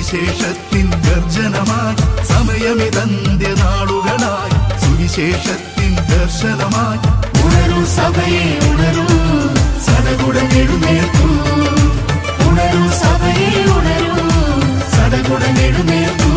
സുവിശേഷത്തിൻ ഗർജനമായി സമയമിതന്ത്യനാളുകളായി സുവിശേഷത്തിൻ ദർശനമായി ഉണരൂ സഭയെ ഉണരൂ സടകുടൻ എഴുന്നേൽക്കൂ ഉണരൂ സഭയെ ഉണരൂ സടകുടൻ എഴുന്നേൽക്കൂ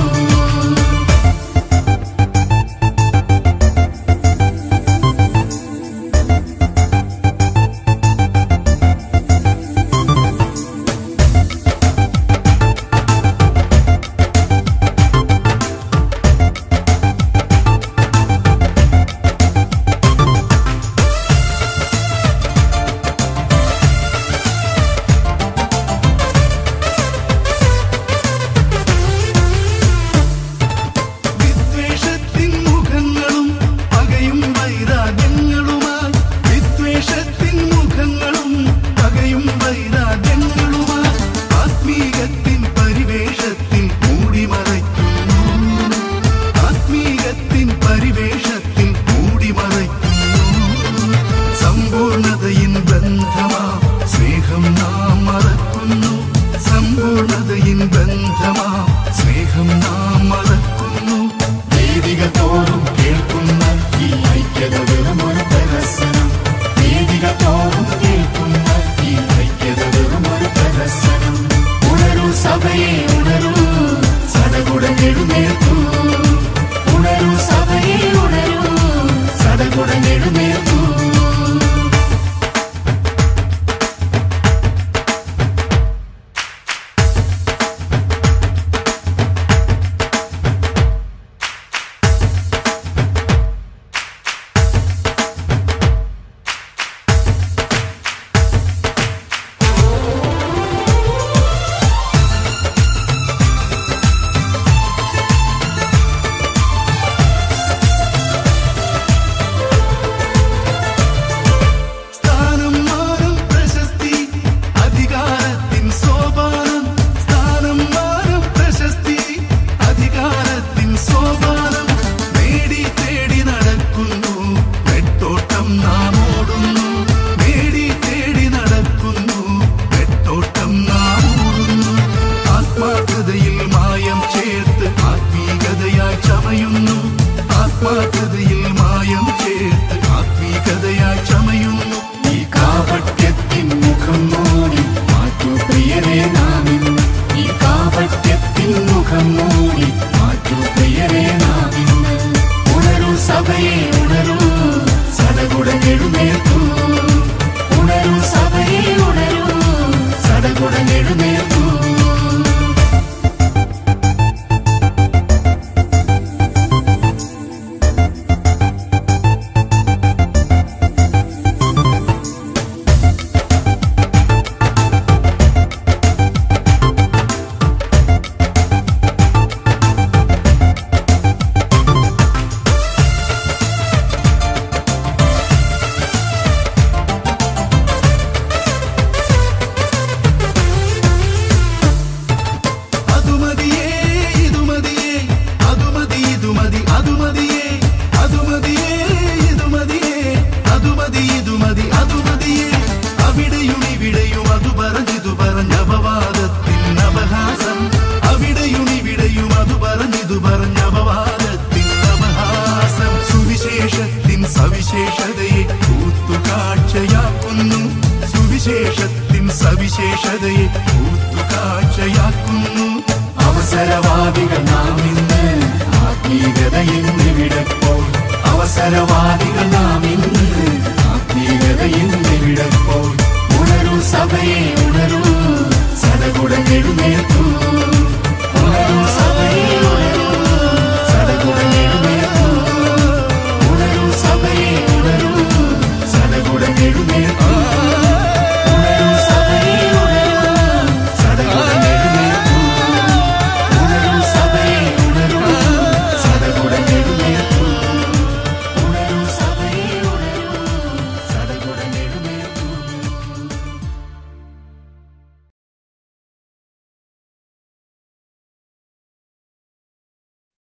വിദ്വേഷത്തിൻ മുഖങ്ങളും പകയും വൈരാഗ്യങ്ങളുമായി വിദ്വേഷത്തിൻ മുഖങ്ങളും പകയും വൈരാഗ്യങ്ങളുമായി ആത്മീകത്തിൻ പരിവേഷത്തിൽ മൂടിമറയ്ക്കുന്നു ആത്മീകത്തിൻ പരിവേഷത്തിൽ മൂടിമറയ്ക്കുന്നു സമ്പൂർണതയിൻ ബന്ധമാ സ്നേഹം നാം മറക്കുന്നു സമ്പൂർണതയിൻ ബന്ധമാ സ്നേഹം നാം മറക്കുന്നു വേദിക തോറും കേൾക്കുന്ന ഈ ഐക്യത വെറുമൊരു പ്രഹസനം വേദിക തോറും കേൾക്കുന്ന ഈ ഐക്യത വെറുമൊരു പ്രഹസനം ഉണരൂ സഭയെ ഉണരൂ സടകുടൻ എഴുന്നേൽക്കൂ ഉണരൂ സഭയെ ഉണരൂ സടകുടൻ എഴുന്നേൽക്കൂ സ്ഥാനം മാനം പ്രശസ്തി അധികാരത്തിൻ സോപാനം സ്ഥാനം മാനം പ്രശസ്തി അധികാരത്തിൻ സോപാനം നേടി തേടി നടക്കുന്നു നെട്ടോട്ടം നാം ഓടുന്നു നേടി തേടി നടക്കുന്നു നെട്ടോട്ടം നാം ഓടുന്നു ആത്മാർത്ഥതയിൽ മായം ചേർത്ത് ആത്മീകതയായി ചമയുന്നു ആത്മാർത്ഥതയിൽ മായം ചേർത്ത് ആത്മീകതയായി ചമയുന്നു ഈ കാപട്യത്തിൻ മുഖം മൂടി മാറ്റു പ്രിയരെ നാമിന്ന് ഈ കാപട്യത്തിൻ മുഖം മൂടി മാറ്റു പ്രിയരെ നാമിന്ന് ഉണരൂ സഭയെ ഉണരൂ സടകുടൻ എഴുന്നേൽക്കൂ ഉണരൂ സഭയെ ഉണരൂ സടകുടൻ എഴുന്നേൽക്കൂ അതുമതിയേ ഇതുമതിയേ അതുമതി ഇതുമതി അതുമതിയേ അതുമതിയേ ഇതുമതിയേ അതുമതി ഇതുമതി അതുമതിയേ അവിടെയും ഇവിടെയും അത് പറഞ്ഞിതു പറഞ്ഞ അപവാദത്തിൻ അപഹാസം അവിടെയും ഇവിടെയും അത് പറഞ്ഞിതു പറഞ്ഞ അപവാദത്തിൻ അപഹാസം സുവിശേഷത്തിൻ സവിശേഷതയെ കൂത്തുകാഴ്ചയാക്കുന്നു സുവിശേഷത്തിൻ സവിശേഷതയെ കൂത്തുകാഴ്ചയാക്കുന്നു അവസരവാദികൾ നാം ഇന്ന് ആത്മീയതയെന്നിവിടപ്പോൾ അവസരവാദികൾ നാം ഇന്ന് ആത്മീയതയെന്നിവിടപ്പോൾ ഉണരൂ സഭയെ ഉണരൂ